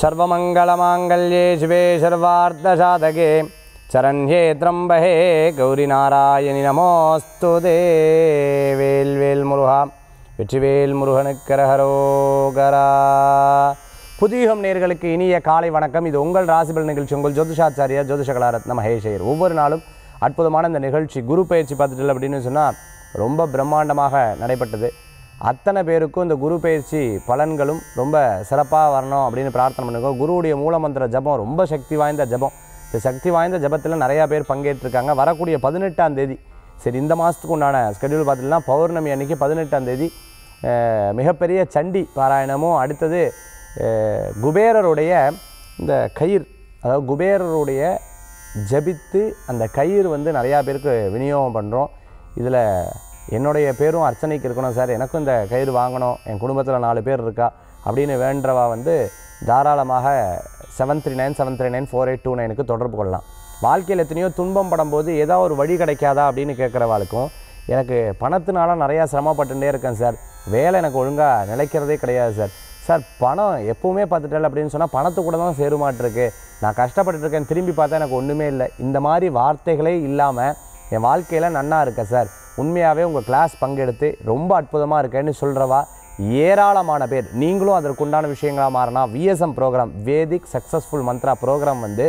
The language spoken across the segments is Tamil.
सर्वमङ्गलमाङ्गल्ये शिवे सर्वार्धसाधके சரண்யே திரம்பகே கௌரி நாராயணி நமோஸ்து வேல் வேல் முருகா வெற்றிவேல் முருகனுக்கரகரோகரா புதியுகம் நேர்களுக்கு இனிய காலை வணக்கம் இது உங்கள் ராசிபல் நிகழ்ச்சி உங்கள் ஜோதிஷாச்சாரியா ஜோதிஷ கலாரத்ன மகேஷையர் ஒவ்வொரு நாளும் அற்புதமான இந்த நிகழ்ச்சி குரு பயிற்சி பார்த்துட்டு அப்படின்னு சொன்னால் ரொம்ப பிரம்மாண்டமாக நடைபெற்றது அத்தனை பேருக்கும் இந்த குரு பயிற்சி பலன்களும் ரொம்ப சிறப்பாக வரணும் அப்படின்னு பிரார்த்தனை பண்ணுங்க குருவுடைய மூலமந்திர ஜபம் ரொம்ப சக்தி வாய்ந்த ஜபம் இந்த சக்தி வாய்ந்த ஜபத்தில் நிறையா பேர் பங்கேற்றிருக்காங்க வரக்கூடிய பதினெட்டாம் தேதி சரி இந்த மாதத்துக்கு உண்டான ஸ்கெடியூல் பார்த்துட்டுனா பௌர்ணமி அன்னைக்கு பதினெட்டாம் தேதி அஹ், மிகப்பெரிய சண்டி பாராயணமும் அடுத்தது அஹ், குபேரருடைய இந்த கயிர் அதாவது குபேரருடைய ஜபித்து அந்த கயிறு வந்து நிறையா பேருக்கு விநியோகம் பண்ணுறோம் இதில் என்னுடைய பேரும் அர்ச்சனைக்கு இருக்கணும் சார் எனக்கும் இந்த கயிறு வாங்கணும் என் குடும்பத்தில் நாலு பேர் இருக்கா அப்படின்னு வேண்டவா வந்து தாராளமாக seven three nine seven three nine four eight two நைனுக்கு தொடர்பு கொள்ளலாம் வாழ்க்கையில் எத்தனையோ துன்பம் படும்போது ஏதோ ஒரு வழி கிடைக்காதா அப்படின்னு கேட்குறவாளுக்கும் எனக்கு பணத்தினால நிறையா சிரமப்பட்டுட்டே இருக்கேன் சார் வேலை எனக்கு ஒழுங்காக நிலைக்கிறதே கிடையாது சார் சார் பணம் எப்பவுமே பார்த்துட்டேன் அப்படின்னு சொன்னால் பணத்து கூட தான் சேருமாட்டிருக்கு நான் கஷ்டப்பட்டுட்டு இருக்கேன் திரும்பி பார்த்தா எனக்கு ஒன்றுமே இல்லை இந்த மாதிரி வார்த்தைகளே இல்லாமல் என் வாழ்க்கையில் நன்னா இருக்கேன் சார் உண்மையாகவே உங்கள் கிளாஸ் பங்கெடுத்து ரொம்ப அற்புதமாக இருக்கேன்னு சொல்கிறவா ஏராளமான பேர் நீங்களும் அதற்குண்டான விஷயங்களாக மாறினா VSM program Vedic successful mantra program வந்து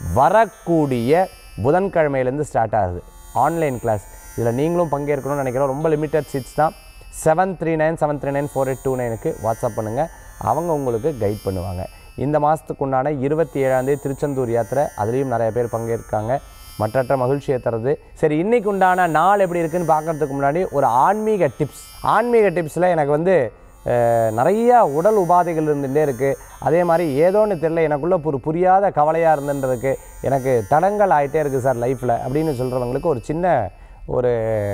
வரக்கூடிய புதன்கிழமையிலேருந்து ஸ்டார்ட் ஆகுது ஆன்லைன் கிளாஸ் இதில் நீங்களும் பங்கேற்கணும்னு நினைக்கிறோம் ரொம்ப லிமிட்டட் சீட்ஸ் தான் seven three nine seven three nine four eight two நைனுக்கு வாட்ஸ்அப் பண்ணுங்கள் அவங்க உங்களுக்கு கைட் பண்ணுவாங்க இந்த மாதத்துக்கு உண்டான இருபத்தி ஏழாந்தேதி திருச்செந்தூர் யாத்திரை அதுலேயும் நிறைய பேர் பங்கேற்காங்க மற்றற்ற மகிழ்ச்சியை தருது சரி இன்னைக்கு உண்டான நாள் எப்படி இருக்குன்னு பார்க்கறதுக்கு முன்னாடி ஒரு ஆன்மீக டிப்ஸ் ஆன்மீக டிப்ஸில் எனக்கு வந்து அஹ், நிறைய உடல் உபாதைகள் இருந்துகிட்டே இருக்குது அதே மாதிரி ஏதோன்னு தெரியல எனக்குள்ளே ஒரு புரியாத கவலையாக இருந்துன்றதுக்கு எனக்கு தடங்கள் ஆகிட்டே இருக்குது சார் லைஃப்பில் அப்படின்னு சொல்கிறவங்களுக்கு ஒரு சின்ன ஒரு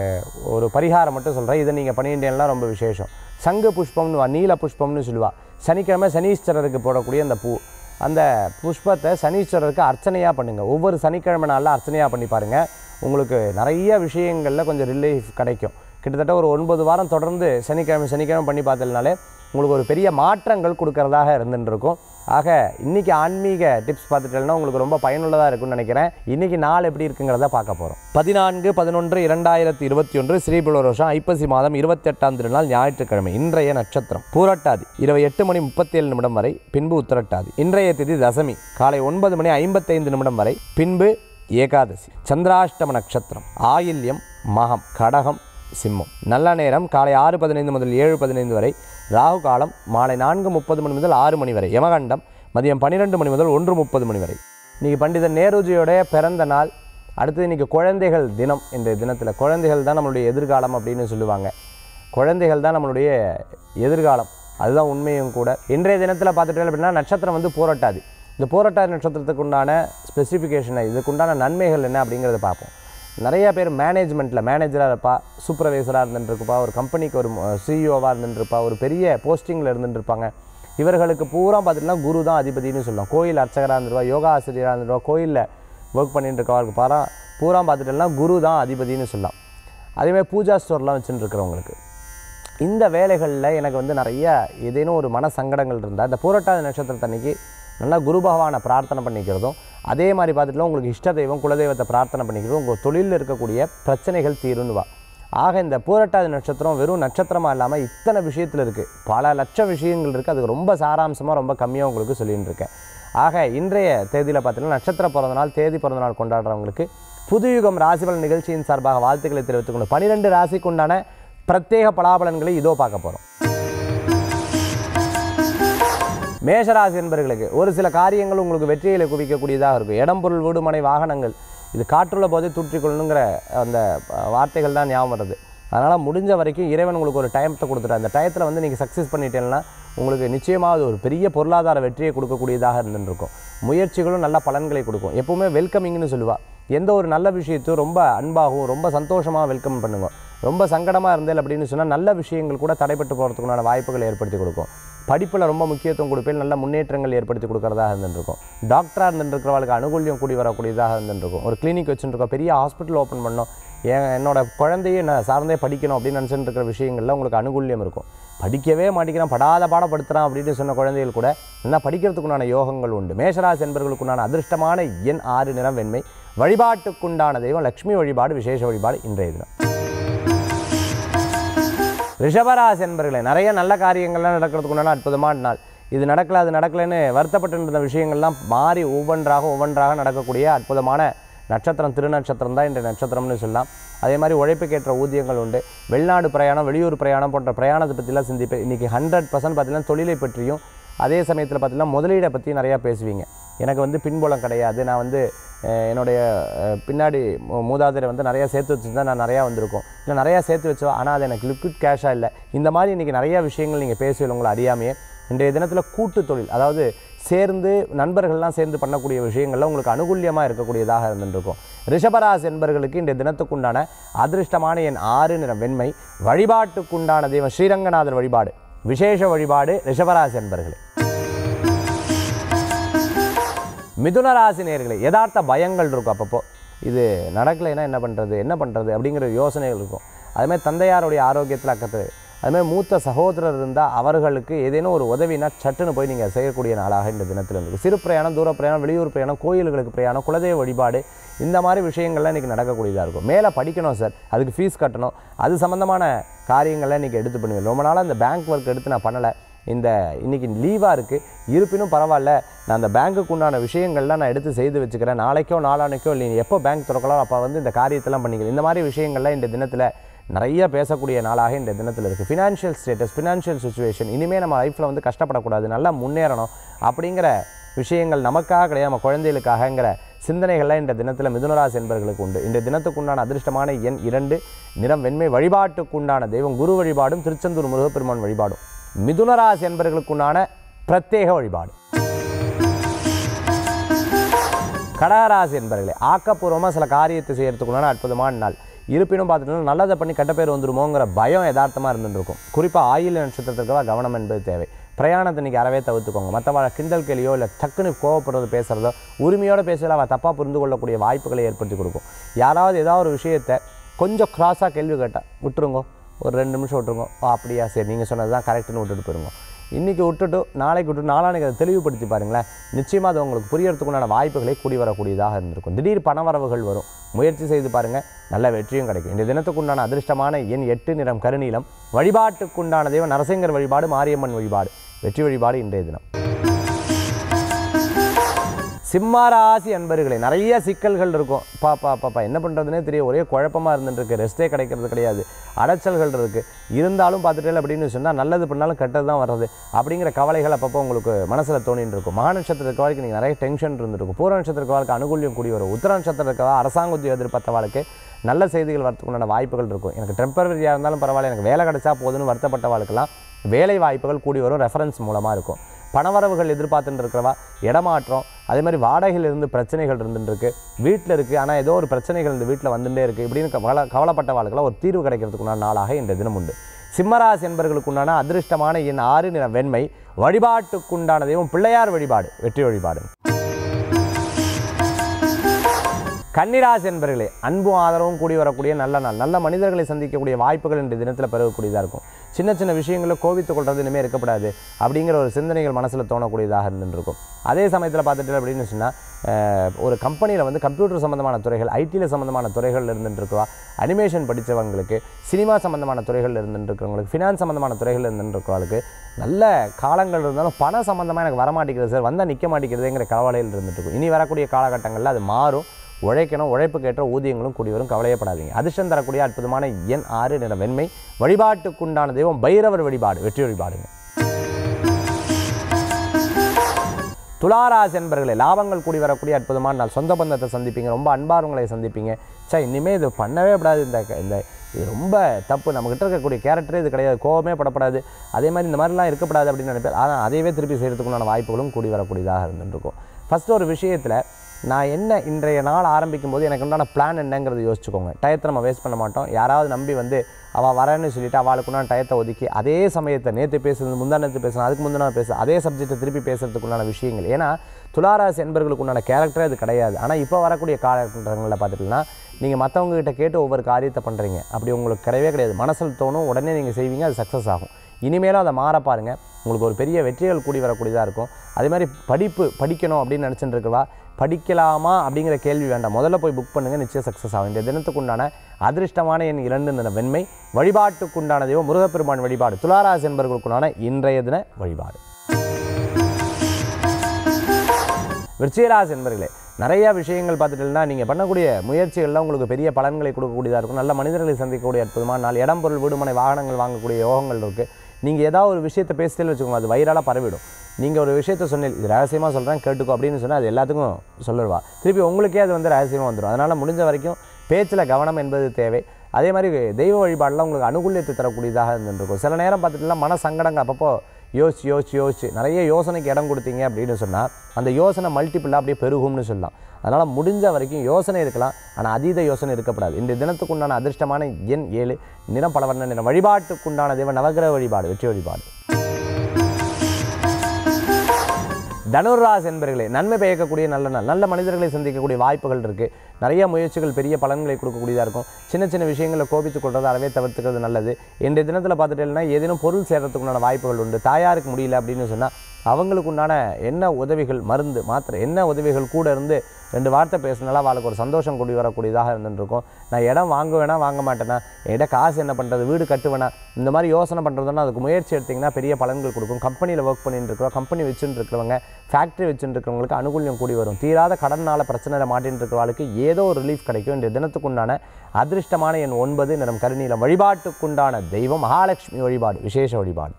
ஒரு பரிகாரம் மட்டும் சொல்கிறேன் இதை நீங்கள் பண்ணிட்டேன்னா ரொம்ப விசேஷம் சங்கு புஷ்பம்னு வா நீல புஷ்பம்னு சொல்லுவா சனிக்கிழமை சனீஸ்வரருக்கு போடக்கூடிய அந்த பூ அந்த புஷ்பத்தை சனீஸ்வரருக்கு அர்ச்சனையாக பண்ணுங்கள் ஒவ்வொரு சனிக்கிழமை நாளில் அர்ச்சனையாக பண்ணி பாருங்கள் உங்களுக்கு நிறைய விஷயங்களில் கொஞ்சம் ரிலீஃப் கிடைக்கும் கிட்டத்தட்ட ஒரு ஒன்பது வாரம் தொடர்ந்து சனிக்கிழமை சனிக்கிழமை பண்ணி பார்த்ததுனாலே உங்களுக்கு ஒரு பெரிய மாற்றங்கள் கொடுக்கறதாக இருந்துட்டு இருக்கும் ஆக இன்னைக்கு ஆன்மீக டிப்ஸ் பார்த்துட்டேன்னா உங்களுக்கு ரொம்ப பயனுள்ளதாக இருக்கும்னு நினைக்கிறேன் இன்னைக்கு நாள் எப்படி இருக்குங்கிறத பார்க்க போகிறோம் பதினான்கு பதினொன்று இரண்டாயிரத்தி இருபத்தி ஒன்று ஸ்ரீபுலர் வருஷம் ஐப்பசி மாதம் இருபத்தி எட்டாம் திருநாள் ஞாயிற்றுக்கிழமை இன்றைய நட்சத்திரம் பூரட்டாதி இரவு எட்டு மணி முப்பத்தேழு நிமிடம் வரை பின்பு உத்தரட்டாதி இன்றைய திதி தசமி காலை ஒன்பது மணி ஐம்பத்தைந்து நிமிடம் வரை பின்பு ஏகாதசி சந்திராஷ்டம நட்சத்திரம் ஆயில்யம் மகம் கடகம் சிம்மம் நல்ல நேரம் காலை ஆறு பதினைந்து முதல் ஏழு பதினைந்து வரை ராகு காலம் மாலை நான்கு முப்பது மணி முதல் ஆறு மணி வரை யமகண்டம் மதியம் பன்னிரெண்டு மணி முதல் ஒன்று முப்பது மணி வரை இன்றைக்கி பண்டிதர் நேருஜியோடைய பிறந்த நாள் அடுத்து இன்றைக்கி குழந்தைகள் தினம் இந்த தினத்தில் குழந்தைகள் தான் நம்மளுடைய எதிர்காலம் அப்படின்னு சொல்லுவாங்க குழந்தைகள் தான் நம்மளுடைய எதிர்காலம் அதுதான் உண்மையும் கூட இன்றைய தினத்தில் பார்த்துட்டு அப்படின்னா நட்சத்திரம் வந்து போராட்டாது இந்த போராட்டாதி நட்சத்திரத்துக்கு உண்டான ஸ்பெசிஃபிகேஷனை இதுக்கு உண்டான நன்மைகள் என்ன அப்படிங்கிறத பார்ப்போம் நிறைய பேர் மேனேஜ்மெண்ட்டில் மேனேஜராக இருப்பா சூப்பர்வைசராக இருந்துட்டுருப்பா ஒரு கம்பெனிக்கு ஒரு சிஇஓவாக இருந்துட்டுருப்பா ஒரு பெரிய போஸ்டிங்கில் இருந்துட்டுருப்பாங்க இவர்களுக்கு பூரா பார்த்துட்டுனா குரு தான் அதிபதினு சொல்லலாம் கோயில் அர்ச்சகராக இருந்துருவா யோகா ஆசிரியராக இருந்துருவா கோயிலில் ஒர்க் பண்ணிட்டு இருக்கவங்களுக்கு பாரா பூரா பார்த்துட்டோம்னா குரு தான் அதிபதினு சொல்லலாம் அதேமாதிரி பூஜா ஸ்டோர்லாம் வச்சுட்டு இருக்கிறவங்களுக்கு இந்த வேலைகளில் எனக்கு வந்து நிறைய ஏதேனும் ஒரு மன சங்கடங்கள் இருந்தால் இந்த பூரட்டாதி நட்சத்திரத்தன்னைக்கு நல்லா குரு பகவானை பிரார்த்தனை பண்ணிக்கிறதும் அதே மாதிரி பார்த்துட்டுலாம் உங்களுக்கு இஷ்ட தெய்வம் குலதெய்வத்தை பிரார்த்தனை பண்ணிக்கிறதும் உங்கள் தொழிலில் இருக்கக்கூடிய பிரச்சனைகள் தீருன்னுவா ஆக இந்த பூரட்டாதி நட்சத்திரம் வெறும் நட்சத்திரமாக இல்லாமல் இத்தனை விஷயத்தில் இருக்குது பல லட்சம் விஷயங்கள் இருக்குது அதுக்கு ரொம்ப சாராம்சமாக ரொம்ப கம்மியாக உங்களுக்கு சொல்லின்னு இருக்கேன் ஆக இன்றைய தேதியில் பார்த்தீங்கன்னா நட்சத்திர பிறந்த நாள் தேதி பிறந்த நாள் கொண்டாடுறவங்களுக்கு புதுயுகம் ராசிபலன் நிகழ்ச்சியின் சார்பாக வாழ்த்துக்களை தெரிவித்துக் கொண்டு பனிரெண்டு ராசிக்கு உண்டான பிரத்யேக பலாபலன்களை இதோ பார்க்க போகிறோம் மேஷராசி என்பர்களுக்கு ஒரு சில காரியங்கள் உங்களுக்கு வெற்றிகளை குவிக்கக்கூடியதாக இருக்கும் இடம் பொருள் வீடு மனை வாகனங்கள் இது காற்றுள்ள போதே தூற்றிக்கொள்ளணுங்கிற அந்த அஹ், வார்த்தைகள் தான் ஞாபகம் வருது அதனால் முடிஞ்ச வரைக்கும் இறைவன் உங்களுக்கு ஒரு டைமத்தை கொடுத்துட்டார் அந்த டயத்தில் வந்து நீங்கள் சக்ஸஸ் பண்ணிட்டீங்கன்னா உங்களுக்கு நிச்சயமாக அது ஒரு பெரிய பொருளாதார வெற்றியை கொடுக்கக்கூடியதாக இருந்துருக்கும் முயற்சிகளும் நல்ல பலன்களை கொடுக்கும் எப்பவுமே வெல்கமிங்னு சொல்லுவா எந்த ஒரு நல்ல விஷயத்தையும் ரொம்ப அன்பாகவும் ரொம்ப சந்தோஷமாக வெல்கம் பண்ணுங்க ரொம்ப சங்கடமாக இருந்தேன் அப்படின்னு சொன்னால் நல்ல விஷயங்கள் கூட தடைப்பட்டு போகிறதுக்குண்டான வாய்ப்புகளை ஏற்படுத்தி கொடுக்கும் படிப்பில் ரொம்ப முக்கியத்துவம் கொடுப்பேன் நல்ல முன்னேற்றங்கள் ஏற்படுத்தி கொடுக்கறதாக இருந்துருக்கும் டாக்டராக இருந்துருக்கிறவங்களுக்கு அனுகூல்யம் கூடி வரக்கூடியதாக இருந்துருக்கும் ஒரு கிளினிக் வச்சுருக்கோம் பெரிய ஹாஸ்பிட்டல் ஓப்பன் பண்ணோம் என் என்னோட குழந்தையை நான் சார்ந்தே படிக்கணும் அப்படின்னு நினச்சிட்டு இருக்கிற விஷயங்களில் உங்களுக்கு அனுகூல்யம் இருக்கும் படிக்கவே மாட்டேங்கிறான் படாத பாடப்படுத்துகிறான் அப்படின்னு சொன்ன குழந்தைகள் கூட என்ன படிக்கிறதுக்குண்டான யோகங்கள் உண்டு மேஷராசி என்பவர்களுக்குண்டான அதிர்ஷ்டமான எண் ஆறு நிறம் வெண்மை வழிபாட்டுக்குண்டான தெய்வம் லக்ஷ்மி வழிபாடு விசேஷ வழிபாடு இன்றைய தினம் ரிஷபராசி என்பர்களே நிறைய நல்ல காரியங்கள்லாம் நடக்கிறதுக்கு உண்டான அற்புதமான நாள் இது நடக்கல அது நடக்கலைன்னு வருத்தப்பட்டு இருந்த விஷயங்கள்லாம் மாறி ஒவ்வொன்றாக ஒவ்வொன்றாக நடக்கக்கூடிய அற்புதமான நட்சத்திரம் திருநட்சத்திரம் தான் இன்றைய நட்சத்திரம்னு சொல்லலாம் அதே மாதிரி உழைப்புக்கேற்ற ஊதியங்கள் உண்டு வெளிநாடு பிரயாணம் வெளியூர் பிரயாணம் போன்ற பிரயாணத்தை பற்றிலாம் சிந்திப்பேன் இன்றைக்கி ஹண்ட்ரட் பர்சன்ட் பார்த்தீங்கன்னா தொழிலை பற்றியும் அதே சமயத்தில் பார்த்தீங்கன்னா முதலீடை பற்றி நிறையா பேசுவீங்க எனக்கு வந்து பின்புலம் கிடையாது நான் வந்து அஹ், என்னுடைய அஹ், பின்னாடி மூ- மூதாதையரை வந்து நிறையா சேர்த்து வச்சுருந்தா நான் நிறையா வந்திருக்கும் இல்லை நிறையா சேர்த்து வச்சோம் ஆனால் அது எனக்கு லிக்விட் கேஷாக இல்லை இந்த மாதிரி இன்றைக்கி நிறையா விஷயங்கள் நீங்கள் பேசுவீங்க உங்களை அறியாமையே இன்றைய தினத்தில் கூட்டு தொழில் அதாவது சேர்ந்து நண்பர்கள்லாம் சேர்ந்து பண்ணக்கூடிய விஷயங்கள்ல உங்களுக்கு அனுகூல்யமாக இருக்கக்கூடியதாக இருந்துருக்கும் ரிஷபராசி என்பர்களுக்கு இன்றைய தினத்துக்குண்டான அதிர்ஷ்டமான என் ஆறு நிற வெண்மை வழிபாட்டுக்குண்டான தெய்வம் ஸ்ரீரங்கநாதர் வழிபாடு விசேஷ வழிபாடு ரிஷபராசி என்பர்களே மிதுன ராசி நேர்களே யதார்த்த பயங்கள் இருக்கும் அப்பப்போ இது நடக்கலைன்னா என்ன பண்ணுறது என்ன பண்ணுறது அப்படிங்கிற யோசனைகள் இருக்கும் அதுமாதிரி தந்தையாருடைய ஆரோக்கியத்தில் அக்கத்து அதுமாதிரி மூத்த சகோதரர் இருந்தால் அவர்களுக்கு ஏதேனும் ஒரு உதவினா சட்டுன்னு போய் நீங்கள் செய்யக்கூடிய நாளாக இந்த தினத்தில் இருக்கும் சிறு பிரயாணம் தூர பிரயாணம் வெளியூர் பிரயாணம் கோயில்களுக்கு பிரயாணம் குலதெய்வ வழிபாடு இந்த மாதிரி விஷயங்கள்லாம் இன்றைக்கி நடக்கக்கூடியதாக இருக்கும் மேலே படிக்கணும் சார் அதுக்கு ஃபீஸ் கட்டணும் அது சம்மந்தமான காரியங்கள்லாம் இன்றைக்கி எடுத்து பண்ணுவேன் ரொம்ப நாளாக இந்த பேங்க் ஒர்க் எடுத்து நான் பண்ணலை இந்த இன்னைக்கு லீவாக இருக்குது இருப்பினும் பரவாயில்ல நான் அந்த பேங்க்குக்கு உண்டான விஷயங்கள்லாம் நான் எடுத்து செய்து வச்சுக்கிறேன் நாளைக்கோ நாளானைக்கோ இல்லை நீ எப்போ பேங்க் திறக்கலாம் அப்போ வந்து இந்த காரியத்தெல்லாம் பண்ணிக்கிறேன் இந்த மாதிரி விஷயங்கள்லாம் இந்த தினத்தில் நிறைய பேசக்கூடிய நாளாக இந்த தினத்தில் இருக்குது ஃபினான்ஷியல் ஸ்டேட்டஸ் ஃபினான்ஷியல் சுச்சுவேஷன் இனிமேல் நம்ம லைஃப்பில் வந்து கஷ்டப்படக்கூடாது நல்லா முன்னேறணும் அப்படிங்கிற விஷயங்கள் நமக்காக கிடையாது நம்ம குழந்தைகளுக்காகங்கிற சிந்தனைகள்லாம் இந்த தினத்தில் மிதுனராசி என்பர்களுக்கு உண்டு இந்த தினத்துக்கு உண்டான அதிர்ஷ்டமான எண் இரண்டு நிறம் வெண்மை வழிபாட்டுக்குண்டான தெய்வம் குரு வழிபாடும் திருச்செந்தூர் முருகப்பெருமான் வழிபாடும் மிதுனராசி என்பர்களுக்குண்டான பிரத்யேக வழிபாடு கடகராசி என்பர்களே ஆக்கப்பூர்வமாக சில காரியத்தை செய்யறதுக்குண்டான அற்புதமான நாள் இருப்பினும் பார்த்துட்டோம்னா நல்லதை பண்ணி கெட்ட பேர் வந்துருமோங்கிற பயம் யதார்த்தமாக இருந்துருக்கும் குறிப்பாக ஆயில் நட்சத்திரத்திற்காக கவனம் என்பது தேவை பிரயாணத்தை இன்றைக்கி அறவே தவிர்த்துக்கோங்க மற்றவளை கிண்டல் கேலியோ இல்லை டக்குன்னு கோவப்படுறது பேசுகிறதோ உரிமையோடு பேசல அவள் தப்பாக புரிந்து கொள்ளக்கூடிய வாய்ப்புகளை ஏற்படுத்தி கொடுக்கும் யாராவது ஏதாவது ஒரு விஷயத்தை கொஞ்சம் கிராஸாக கேள்வி கேட்டால் விட்டுருங்கோ ஒரு ரெண்டு நிமிஷம் விட்டுருங்க ஓ அப்படியா சரி நீங்கள் சொன்னது தான் கரெக்டுன்னு விட்டுட்டு போயிருங்க இன்றைக்கி விட்டுட்டு நாளைக்கு விட்டு நாளானைக்கு அதை தெளிவுபடுத்தி பாருங்களேன் நிச்சயமாக அது உங்களுக்கு புரியறதுக்குண்டான வாய்ப்புகளை கூடி வரக்கூடியதாக இருந்திருக்கும் திடீர் பணவரவுகள் வரும் முயற்சி செய்து பாருங்கள் நல்ல வெற்றியும் கிடைக்கும் இந்த தினத்துக்குண்டான அதிர்ஷ்டமான எண் எட்டு நிறம் கருநீலம் வழிபாட்டுக்குண்டான தெய்வம் நரசிங்கர் வழிபாடு மாரியம்மன் வழிபாடு வெற்றி வழிபாடு இன்றைய தினம் சிம்மராசி அன்பர்களே நிறைய சிக்கல்கள் இருக்கும் பாப்பா பாப்பா என்ன பண்ணுறதுனே தெரியும் ஒரே குழப்பமாக இருந்துருக்கு ரெஸ்ட்டே கிடைக்கிறது கிடையாது அலைச்சல்கள் இருக்குது இருந்தாலும் பார்த்துட்டே அப்படின்னு சொன்னால் நல்லது பண்ணாலும் கெட்டது தான் வர்றது அப்படிங்கிற கவலைகள் அப்பப்போ உங்களுக்கு மனசில் தோணின்னு இருக்கும் மகா நட்சத்திரத்துக்கு வாழ்க்கை நீங்கள் நிறைய டென்ஷன் இருந்திருக்கும் பூர நட்சத்திரத்துக்கு வாழ்க்கை அனுகூல்யம் கூடி வரும் உத்தர நட்சத்திரத்துக்கு அரசாங்க உத்தியோக எதிர்பார்த்தவாளுக்கு நல்ல செய்திகள் வரத்துக்குண்டான வாய்ப்புகள் இருக்கும் எனக்கு டெம்பரரியாக இருந்தாலும் பரவாயில்ல எனக்கு வேலை கிடைச்சா போதுன்னு வருத்தப்பட்டவாளுக்கெல்லாம் வேலை வாய்ப்புகள் கூடி வரும் ரெஃபரன்ஸ் மூலமாக இருக்கும் பணவரவுகள் எதிர்பார்த்துட்டு இருக்கிறவா இடமாற்றம் அதே மாதிரி வாடகையில் இருந்து பிரச்சனைகள் இருந்துட்டு இருக்கு வீட்டில் இருக்குது ஆனால் ஏதோ ஒரு பிரச்சனைகள் இந்த வீட்டில் வந்துட்டே இருக்குது இப்படின்னு கவலை கவலைப்பட்ட வாழ்க்கெல்லாம் ஒரு தீர்வு கிடைக்கிறதுக்குண்டான நாளாக இந்த தினம் உண்டு சிம்மராசி என்பர்களுக்குண்டான அதிர்ஷ்டமான என் ஆறு நிற வெண்மை வழிபாட்டுக்குண்டான தெய்வம் பிள்ளையார் வழிபாடு வெற்றி வழிபாடு கன்னிராசி என்பர்களே அன்பும் ஆதரவும் கூடி வரக்கூடிய நல்ல நாள் நல்ல மனிதர்களை சந்திக்கக்கூடிய வாய்ப்புகள் இன்றைய தினத்தில் பெறக்கூடியதாக இருக்கும் சின்ன சின்ன விஷயங்களில் கோபித்துக் கொள்றது இனிமேல் இருக்கப்படாது அப்படிங்கிற ஒரு சிந்தனைகள் மனசில் தோணக்கூடியதாக இருந்துருக்கும் அதே சமயத்தில் பார்த்துட்டு அப்படின்னு சொன்னால் ஒரு கம்பெனியில் வந்து கம்ப்யூட்டர் சம்மந்தமான துறைகள் ஐடியில் சம்மந்தமான துறைகள் இருந்துருக்குவா அனிமேஷன் படித்தவங்களுக்கு சினிமா சம்மந்தமான துறைகள் இருந்துருக்கிறவங்களுக்கு ஃபினான்ஸ் சம்மந்தமான துறைகள் இருந்துருக்கிறவங்களுக்கு நல்ல காலங்கள் இருந்தாலும் பணம் சம்மந்தமாக எனக்கு வரமாட்டேங்கிறது சார் வந்தால் நிற்க மாட்டேங்கிறதுங்கிற கவலையில் இருந்துட்டு இருக்கும் இனி வரக்கூடிய காலகட்டங்களில் அது மாறும் உழைக்கணும் உழைப்புக்கேற்ற ஊதியங்களும் கூடி வரும் கவலையப்படாதீங்க அதிர்ஷ்டம் தரக்கூடிய அற்புதமான எண் ஆறு நிற வெண்மை வழிபாட்டுக்குண்டான தெய்வம் பைரவர் வழிபாடு வெற்றி வழிபாடுங்க துளாராசி என்பர்களே லாபங்கள் கூடி வரக்கூடிய அற்புதமான நாள் சொந்த பந்தத்தை சந்திப்பீங்க ரொம்ப அன்பார்வங்களை சந்திப்பீங்க சே இனிமேல் இது பண்ணவே கூடாது இந்த இந்த இது ரொம்ப தப்பு நம்மக்கிட்ட இருக்கக்கூடிய கேரக்டரே இது கிடையாது கோவமே படப்படாது அதே மாதிரி இந்த மாதிரிலாம் இருக்கப்படாது அப்படின்னு நினைப்பேன் ஆனால் அதையவே திருப்பி செய்கிறதுக்குண்டான வாய்ப்புகளும் கூடி வரக்கூடியதாக இருந்துருக்கும் ஃபஸ்ட்டு ஒரு விஷயத்தில் நான் என்ன இன்றைய நாள் ஆரம்பிக்கும் போது எனக்கு உண்டான பிளான் என்னங்கிறத யோசிச்சுக்கோங்க டயத்தை நம்ம வேஸ்ட் பண்ண மாட்டோம் யாராவது நம்பி வந்து அவள் வரேன்னு சொல்லிட்டு அவளுக்கு உண்டான டயத்தை ஒதுக்கி அதே சமயத்தை நேற்று பேசுறது முந்தா நேற்று பேசணும் அதுக்கு முந்தின நாள் பேச அதே சப்ஜெக்ட்டை திருப்பி பேசுறதுக்குண்டான விஷயங்கள் ஏன்னா துளாராசி என்பர்களுக்கு உண்டான கேரக்டரே அது கிடையாது ஆனால் இப்போ வரக்கூடிய காலகட்டங்களில் பார்த்துட்டிங்கன்னா நீங்கள் மற்றவங்க கிட்ட கேட்டு ஒவ்வொரு காரியத்தை பண்ணுறீங்க அப்படி உங்களுக்கு கிடையவே கிடையாது மனசில் தோணும் உடனே நீங்கள் செய்வீங்க அது சக்ஸஸ் ஆகும் இனிமேலும் அதை மாற பாருங்க உங்களுக்கு ஒரு பெரிய வெற்றிகள் கூடி வரக்கூடியதாக இருக்கும் அதே மாதிரி படிப்பு படிக்கணும் அப்படின்னு நினச்சிட்டு இருக்கவா படிக்கலாமா அப்படிங்கிற கேள்வி வேண்டாம் முதல்ல போய் புக் பண்ணுங்கள் நிச்சயம் சக்ஸஸ் ஆகும் இந்த தினத்துக்குண்டான அதிர்ஷ்டமான எண் இரண்டு நிற வெண்மை வழிபாட்டுக்குண்டான தெய்வம் முருகப்பெருமான் வழிபாடு துளாராசி என்பவர்களுக்குண்டான இன்றைய தின வழிபாடு விருச்சிகராசி என்பர்களே நிறைய விஷயங்கள் பார்த்துட்டீங்கன்னா நீங்கள் பண்ணக்கூடிய முயற்சிகள்லாம் உங்களுக்கு பெரிய பலன்களை கொடுக்கக்கூடியதாக இருக்கும் நல்ல மனிதர்களை சந்திக்கக்கூடிய அற்புதமான நாள் இடம் பொருள் வீடுமனை வாகனங்கள் வாங்கக்கூடிய யோகங்கள் இருக்குது நீங்கள் ஏதாவது ஒரு விஷயத்தை பேசிட்டே வச்சுக்கோங்க அது வைரலாக பரவிடும் நீங்கள் ஒரு விஷயத்தை சொன்னீங்க இது ரகசியமாக சொல்கிறேன் கேட்டுக்கோ அப்படின்னு சொன்னால் அது எல்லாத்துக்கும் சொல்லிடுவா திருப்பி உங்களுக்கே அது வந்து ரகசியமாக வந்துடும் அதனால் முடிஞ்ச வரைக்கும் பேச்சில் கவனம் என்பது தேவை அதே மாதிரி தெய்வ வழிபாடெலாம் உங்களுக்கு அனுகூலியத்தை தரக்கூடியதாக இருந்துருக்கும் சில நேரம் பார்த்துட்டுலாம் மன சங்கடங்கள் அப்பப்போ யோசிச்சு யோசிச்சு யோசிச்சு நிறைய யோசனைக்கு இடம் கொடுத்தீங்க அப்படின்னு சொன்னால் அந்த யோசனை மல்டிபிளாக அப்படியே பெருகும்னு சொல்லலாம் அதனால் முடிஞ்ச வரைக்கும் யோசனை இருக்கலாம் ஆனால் அதீத யோசனை இருக்கக்கூடாது இந்த தினத்துக்குண்டான அதிர்ஷ்டமான எண் ஏழு நிறம் பலவர்ண நிறம் வழிபாட்டுக்குண்டான தெய்வ நவகிரக வழிபாடு வெற்றி வழிபாடு தனுர்ராஸ் என்பர்களே நன்மை பயக்கக்கூடிய நல்ல நாள் நல்ல மனிதர்களை சந்திக்கக்கூடிய வாய்ப்புகள் இருக்குது நிறைய முயற்சிகள் பெரிய பலன்களை கொடுக்கக்கூடியதாக இருக்கும் சின்ன சின்ன விஷயங்களை கோபித்துக் கொள்றது அறவே தவிர்த்துக்கிறது நல்லது இன்றைய தினத்தில் பார்த்துட்டேன்னா ஏதேனும் பொருள் சேர்றதுக்குண்டான வாய்ப்புகள் உண்டு தாயாருக்கு முடியல அப்படின்னு சொன்னால் அவங்களுக்கு உண்டான என்ன உதவிகள் மருந்து மாத்திரை என்ன உதவிகள் கூட இருந்து ரெண்டு வார்த்தை பேசினாலும் அவளுக்கு ஒரு சந்தோஷம் கூடி வரக்கூடியதாக இருந்துருக்கும் நான் இடம் வாங்குவேனா வாங்க மாட்டேனா என்கிட்ட காசு என்ன பண்ணுறது வீடு கட்டுவேனா இந்த மாதிரி யோசனை பண்ணுறதுன்னா அதுக்கு முயற்சி எடுத்திங்கன்னா பெரிய பலன்கள் கொடுக்கும் கம்பெனியில் ஒர்க் பண்ணிட்டு இருக்கிறோம் கம்பெனி வச்சுட்டு இருக்கிறவங்க ஃபேக்ட்ரி வச்சுட்டு இருக்கிறவங்களுக்கு அனுகூல்யம் கூடி வரும் தீராத கடனால் பிரச்சனையில் மாட்டின்னு இருக்கிறவங்களுக்கு ஏதோ ஒரு ரிலீஃப் கிடைக்கும் இந்த தினத்துக்குண்டான அதிர்ஷ்டமான என் ஒன்பது நிறம் கருநீலம் வழிபாட்டுக்குண்டான தெய்வம் மகாலட்சுமி வழிபாடு விசேஷ வழிபாடு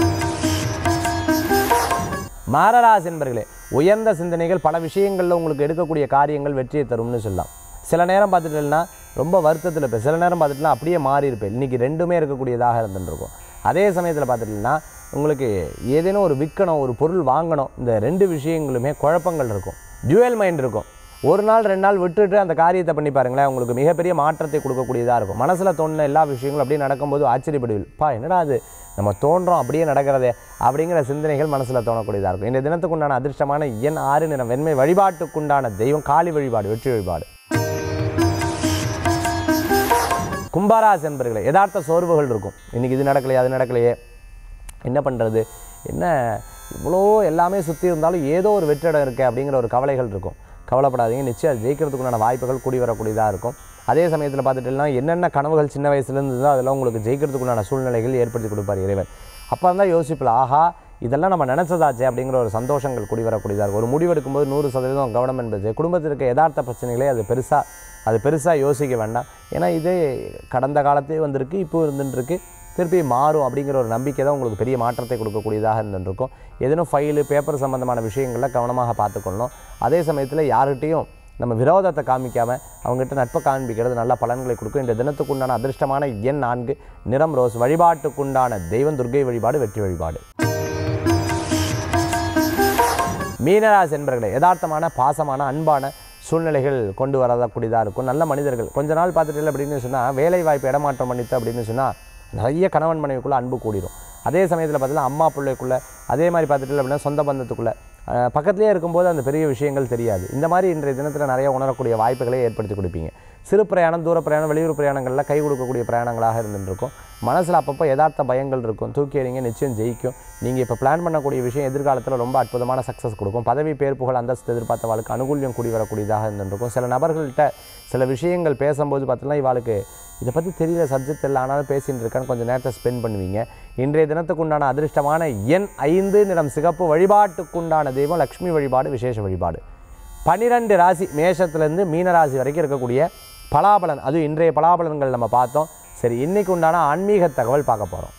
மாரராசி என்பர்களே உயர்ந்த சிந்தனைகள் பல விஷயங்களில் உங்களுக்கு எடுக்கக்கூடிய காரியங்கள் வெற்றியை தரும்னு சொல்லலாம் சில நேரம் பார்த்துட்டீங்கன்னா ரொம்ப வருத்தத்தில் இருப்பேன் சில நேரம் பார்த்துட்டுனா அப்படியே மாறி இருப்பேன் இன்றைக்கி ரெண்டுமே இருக்கக்கூடியதாக இருந்துருக்கும் அதே சமயத்தில் பார்த்துட்டீங்கன்னா உங்களுக்கு ஏதேனும் ஒரு விற்கணும் ஒரு பொருள் வாங்கணும் இந்த ரெண்டு விஷயங்களுமே குழப்பங்கள் இருக்கும் ஜுவல் மைண்ட் இருக்கும் ஒரு நாள் ரெண்டு நாள் விட்டுட்டு அந்த காரியத்தை பண்ணி பாருங்களேன் உங்களுக்கு மிகப்பெரிய மாற்றத்தை கொடுக்கக்கூடியதாக இருக்கும் மனசில் தோணுன எல்லா விஷயங்களும் அப்படியே நடக்கும்போது ஆச்சரியப்படுவீள் பா என்னடா அது நம்ம தோன்றோம் அப்படியே நடக்கிறதே அப்படிங்கிற சிந்தனைகள் மனசில் தோணக்கூடியதாக இருக்கும் இந்த தினத்துக்குண்டான அதிர்ஷ்டமான எண் ஆறு நிறம் வெண்மை வழிபாட்டுக்குண்டான தெய்வம் காளி வழிபாடு வெற்றி வழிபாடு கும்பாராசி என்பர்களே யதார்த்த சோர்வுகள் இருக்கும் இன்றைக்கி இது நடக்கலையே அது நடக்கலையே என்ன பண்ணுறது என்ன இவ்வளோ எல்லாமே சுற்றி இருந்தாலும் ஏதோ ஒரு வெற்றிடம் இருக்குது அப்படிங்கிற ஒரு கவலைகள் இருக்கும் கவலைப்படாதீங்க நிச்சயம் அது ஜெயிக்கிறதுக்குண்டான வாய்ப்புகள் கூடி வரக்கூடியதாக இருக்கும் அதே சமயத்தில் பார்த்துட்டுனா என்னென்ன கனவுகள் சின்ன வயசுலேருந்து இருந்தோ அதெல்லாம் உங்களுக்கு ஜெயிக்கிறதுக்குண்டான சூழ்நிலைகள் ஏற்படுத்தி கொடுப்பார் இறைவன் அப்போ இருந்தால் யோசிப்பில் ஆஹா இதெல்லாம் நம்ம நினச்சதாச்சே அப்படிங்கிற ஒரு சந்தோஷங்கள் கூடி வரக்கூடியதாக இருக்கும் ஒரு முடிவெடுக்கும்போது நூறு சதவீதம் கவனம் என்பது குடும்பத்தில் இருக்க யதார்த்த பிரச்சனைகளே அது பெருசாக அது பெருசாக யோசிக்க வேண்டாம் ஏன்னா இது கடந்த காலத்தே வந்திருக்கு இப்போ இருந்துட்டுருக்கு திருப்பி மாறும் அப்படிங்கிற ஒரு நம்பிக்கை தான் உங்களுக்கு பெரிய மாற்றத்தை கொடுக்கக்கூடியதாக இருந்துருக்கும் எதனும் ஃபைலு பேப்பர் சம்மந்தமான விஷயங்களில் கவனமாக பார்த்துக்கொள்ளணும் அதே சமயத்தில் யார்கிட்டையும் நம்ம விரோதத்தை காமிக்காமல் அவங்ககிட்ட நட்பை காண்பிக்கிறது நல்ல பலன்களை கொடுக்கும் இந்த தினத்துக்குண்டான அதிர்ஷ்டமான எண் நான்கு நிறம் ரோஸ் வழிபாட்டுக்குண்டான தெய்வம் துர்க்கை வழிபாடு வெற்றி வழிபாடு மீனராசி என்பர்களே யதார்த்தமான பாசமான அன்பான சூழ்நிலைகள் கொண்டு வரக்கூடியதாக இருக்கும் நல்ல மனிதர்கள் கொஞ்ச நாள் பார்த்துட்டு அப்படின்னு சொன்னால் வேலை வாய்ப்பு இடமாற்றம் பண்ணிட்டு அப்படின்னு சொன்னால் நிறைய கணவன் மனைவிக்குள்ளே அன்பு கூடிரும் அதே சமயத்தில் பார்த்தீங்கன்னா அம்மா பிள்ளைக்குள்ளே அதே மாதிரி பார்த்துட்டு அப்படின்னா சொந்த பந்தத்துக்குள்ளே அஹ், பக்கத்துலேயே இருக்கும்போது அந்த பெரிய விஷயங்கள் தெரியாது இந்த மாதிரி இன்றைய தினத்தில் நிறைய உணரக்கூடிய வாய்ப்புகளை ஏற்படுத்தி கொடுப்பீங்க சிறு பிரயாணம் தூர பிரயாணம் வெளியூர் பிரயாணங்களில் கை கொடுக்கக்கூடிய பிரயாணங்களாக இருந்துருக்கும் மனசில் அப்பப்போ யதார்த்த பயங்கள் இருக்கும் தூக்கி எறிங்க நிச்சயம் ஜெயிக்கும் நீங்கள் இப்போ பிளான் பண்ணக்கூடிய விஷயம் எதிர்காலத்தில் ரொம்ப அற்புதமான சக்ஸஸ் கொடுக்கும் பதவி பேர் புகழ் அந்தஸ்து எதிர்பார்த்த வாழ்க்கை அனுகூல்யம் கூடி வரக்கூடியதாக இருந்துருக்கும் சில நபர்கள்ட்ட சில விஷயங்கள் பேசும்போது பார்த்தீங்கன்னா இவாளுக்கு இதை பற்றி தெரியல சப்ஜெக்ட் இல்லை ஆனாலும் பேசின்னு இருக்கான்னு கொஞ்சம் நேரத்தை ஸ்பெண்ட் பண்ணுவீங்க இன்றைய தினத்துக்குண்டான அதிர்ஷ்டமான எண் ஐந்து நிறம் சிகப்பு வழிபாட்டுக்குண்டான தெய்வம் லக்ஷ்மி வழிபாடு விசேஷ வழிபாடு பன்னிரெண்டு ராசி மேஷத்துலேருந்து மீன ராசி வரைக்கும் இருக்கக்கூடிய பலாபலன் அதுவும் இன்றைய பலாபலன்கள் நம்ம பார்த்தோம் சரி இன்னைக்கு உண்டான ஆன்மீக தகவல் பார்க்க போகிறோம்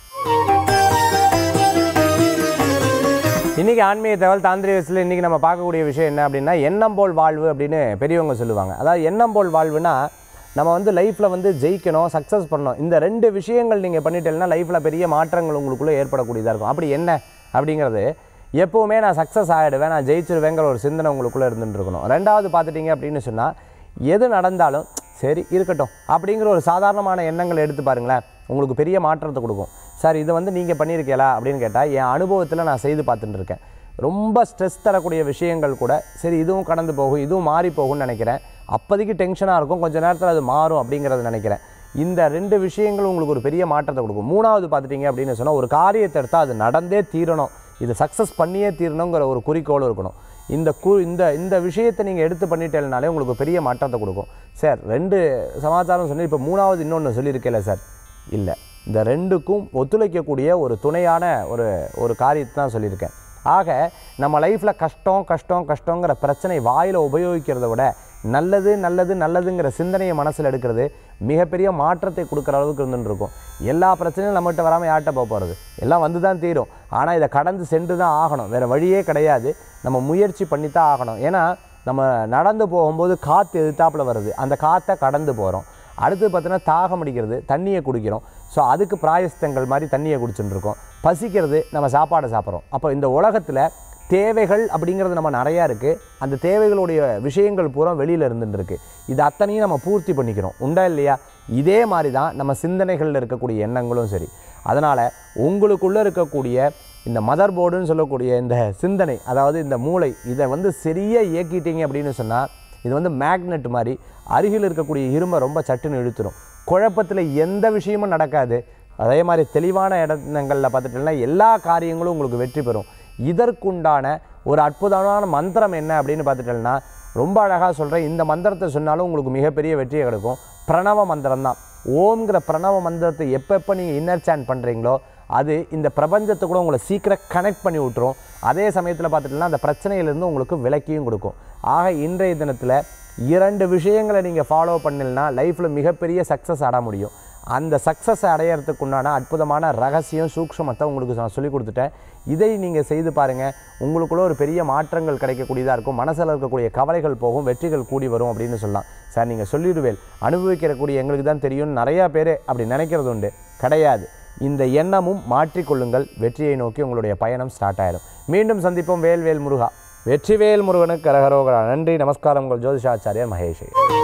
இன்றைக்கி ஆன்மீக தகவல் தாந்திரிக வயசில் இன்றைக்கி நம்ம பார்க்கக்கூடிய விஷயம் என்ன அப்படின்னா எண்ணம் போல் வாழ்வு அப்படின்னு பெரியவங்க சொல்லுவாங்க அதாவது எண்ணம் போல் வாழ்வுனா நம்ம வந்து லைஃப்பில் வந்து ஜெயிக்கணும் சக்ஸஸ் பண்ணணும் இந்த ரெண்டு விஷயங்கள் நீங்கள் பண்ணிட்டீங்கன்னா லைஃப்பில் பெரிய மாற்றங்கள் உங்களுக்குள்ளே ஏற்படக்கூடியதாக இருக்கும் அப்படி என்ன அப்படிங்கிறது எப்போவுமே நான் சக்ஸஸ் ஆகிடுவேன் நான் ஜெயிச்சிருவேங்கிற ஒரு சிந்தனை உங்களுக்குள்ளே இருந்துட்டு இருக்கணும் ரெண்டாவது பார்த்துட்டிங்க அப்படின்னு சொன்னால் எது நடந்தாலும் சரி இருக்கட்டும் அப்படிங்கிற ஒரு சாதாரணமான எண்ணங்கள் எடுத்து பாருங்களேன் உங்களுக்கு பெரிய மாற்றத்தை கொடுக்கும் சார் இதை வந்து நீங்கள் பண்ணியிருக்கீங்களா அப்படின்னு கேட்டால் என் அனுபவத்தில் நான் செய்து பார்த்துட்டு இருக்கேன் ரொம்ப ஸ்ட்ரெஸ் தரக்கூடிய விஷயங்கள் கூட சரி இதுவும் கடந்து போகும் இதுவும் மாறி போகும்னு நினைக்கிறேன் அப்போதைக்கு டென்ஷனாக இருக்கும் கொஞ்ச நேரத்தில் அது மாறும் அப்படிங்கிறத நினைக்கிறேன் இந்த ரெண்டு விஷயங்கள் உங்களுக்கு ஒரு பெரிய மாற்றத்தை கொடுக்கும் மூணாவது பார்த்துட்டிங்க அப்படின்னு சொன்னால் ஒரு காரியத்தை எடுத்தால் அது நடந்தே தீரணும் இது சக்ஸஸ் பண்ணியே தீரணுங்கிற ஒரு குறிக்கோள் இருக்கணும் இந்த கு இந்த இந்த விஷயத்தை நீங்கள் எடுத்து பண்ணிட்டேனாலே உங்களுக்கு பெரிய மாற்றத்தை கொடுக்கும் சார் ரெண்டு சமாச்சாரம் சொல்லி இப்போ மூணாவது இன்னொன்று சொல்லியிருக்கேல சார் இல்லை இந்த ரெண்டுக்கும் ஒத்துழைக்கக்கூடிய ஒரு துணையான ஒரு ஒரு காரியத்தை தான் சொல்லியிருக்கேன் ஆக நம்ம லைஃப்பில் கஷ்டம் கஷ்டம் கஷ்டங்கிற பிரச்சனை வாயில் உபயோகிக்கிறத விட நல்லது நல்லது நல்லதுங்கிற சிந்தனையை மனசில் எடுக்கிறது மிகப்பெரிய மாற்றத்தை கொடுக்குற அளவுக்கு இருந்துட்டு இருக்கும் எல்லா பிரச்சனையும் நம்மகிட்ட வராமல் யார்கிட்ட போக போகிறது எல்லாம் வந்து தான் தீரும் ஆனால் இதை கடந்து சென்று தான் ஆகணும் வேறு வழியே கிடையாது நம்ம முயற்சி பண்ணி தான் ஆகணும் ஏன்னா நம்ம நடந்து போகும்போது காற்று எதிர்த்தாப்புல வருது அந்த காற்றை கடந்து போகிறோம் அடுத்து பார்த்தீங்கன்னா தாகம் அடிக்கிறது தண்ணியை குடிக்கிறோம் ஸோ அதுக்கு பிராயஸ்தங்கள் மாதிரி தண்ணியை குடிச்சுட்டு இருக்கோம் பசிக்கிறது நம்ம சாப்பாடை சாப்பிட்றோம் அப்போ இந்த உலகத்தில் தேவைகள் அப்படிங்கிறது நம்ம நிறையா இருக்குது அந்த தேவைகளுடைய விஷயங்கள் பூரா வெளியில் இருந்துட்டு இருக்கு இது அத்தனையும் நம்ம பூர்த்தி பண்ணிக்கிறோம் உண்டா இல்லையா இதே மாதிரி தான் நம்ம சிந்தனைகளில் இருக்கக்கூடிய எண்ணங்களும் சரி அதனால் உங்களுக்குள்ளே இருக்கக்கூடிய இந்த மதர் போர்டுன்னு சொல்லக்கூடிய இந்த சிந்தனை அதாவது இந்த மூளை இதை வந்து சரியாக இயக்கிட்டீங்க அப்படின்னு சொன்னால் இது வந்து மேக்னெட் மாதிரி அருகில் இருக்கக்கூடிய இரும்பை ரொம்ப சட்டுன்னு இழுத்துரும் குழப்பத்தில் எந்த விஷயமும் நடக்காது அதே மாதிரி தெளிவான இடங்களில் பார்த்துட்டீங்கன்னா எல்லா காரியங்களும் உங்களுக்கு வெற்றி பெறும் இதற்குண்டான ஒரு அற்புதமான மந்திரம் என்ன அப்படின்னு பார்த்துட்டீங்கன்னா ரொம்ப அழகாக சொல்கிறேன் இந்த மந்திரத்தை சொன்னாலும் உங்களுக்கு மிகப்பெரிய வெற்றியை கிடைக்கும் பிரணவ மந்திரம் தான் ஓம்ங்கிற பிரணவ மந்திரத்தை எப்பப்போ நீங்கள் இன்னர் சேன் பண்ணுறீங்களோ அது இந்த பிரபஞ்சத்தை கூட உங்களை சீக்கிரம் கனெக்ட் பண்ணி விட்டுரும் அதே சமயத்தில் பார்த்துட்டீங்கன்னா அந்த பிரச்சனையிலேருந்து உங்களுக்கு விலக்கியும் கொடுக்கும் ஆக இன்றைய தினத்தில் இரண்டு விஷயங்களை நீங்கள் ஃபாலோ பண்ணலனா லைஃப்பில் மிகப்பெரிய சக்ஸஸ் அடைய முடியும் அந்த சக்ஸஸ் அடையிறதுக்கு உண்டான அற்புதமான ரகசியம் சூக்ஷ்மத்தை உங்களுக்கு நான் சொல்லி கொடுத்துட்டேன் இதை நீங்கள் செய்து பாருங்கள் உங்களுக்குள்ள ஒரு பெரிய மாற்றங்கள் கிடைக்கக்கூடியதாக இருக்கும் மனசில் இருக்கக்கூடிய கவலைகள் போகும் வெற்றிகள் கூடி வரும் அப்படின்னு சொல்லலாம் சார் நீங்கள் சொல்லிடுவேல் அனுபவிக்கிறக்கூடிய எங்களுக்கு தான் தெரியும்னு நிறையா பேர் அப்படி நினைக்கிறது உண்டு கிடையாது இந்த எண்ணமும் மாற்றிக்கொள்ளுங்கள் வெற்றியை நோக்கி உங்களுடைய பயணம் ஸ்டார்ட் ஆயிடும் மீண்டும் சந்திப்போம் வேல்வேல் முருகா வெற்றிவேல் முருகனுக்கு கரகரோகரா நன்றி நமஸ்காரம் உங்கள் ஜோதிஷாச்சாரியர் மகேஷ்